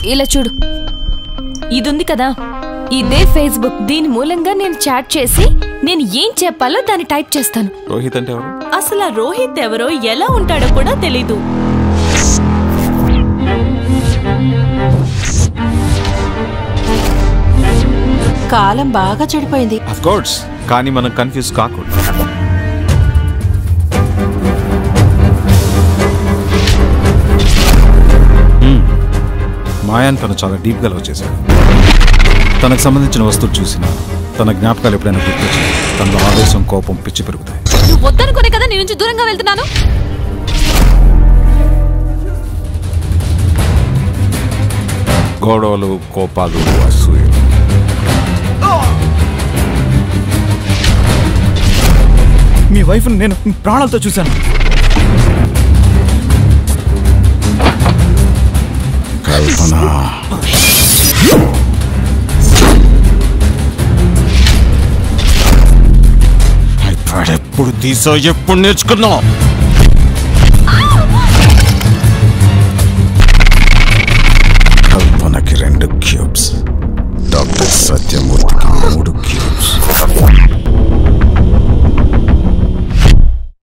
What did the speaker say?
ఇలా చూడు ఇది ఉంది కదా ఇదే ఫేస్బుక్ దీని మూలంగా నేను చాట్ చేసి నేను ఏం చెప్పాలో దాన్ని టైప్ చేస్తాను రోహిత్ అంటే ఎవరు అసలు ఆ రోహిత్ ఎవరో ఎలా ఉంటాడో కూడా తెలీదు కాలం బాగా చెడిపోయింది అఫ్ కోర్స్ కానీ మనం కన్ఫ్యూజ్ కాకూడదు Hmm. మాయాన్ తను చాలా డీప్గా లవ్ చేశాడు తనకు సంబంధించిన వస్తువు చూసిన తన జ్ఞాపకాలు ఎప్పుడైనా గుర్తొచ్చి తనలో ఆవేశం కోపం పిచ్చి పెరుగుతాయి నువ్వు వద్దనుకునే కదా నీ నుంచి దూరంగా వెళ్తున్నాను గొడవలు కోపాలు అసూయలు మీ వైఫ్ నేను ప్రాణాలతో చూశాను కల్పన ఎప్పుడు తీసో ఎప్పుడు నేర్చుకున్నావు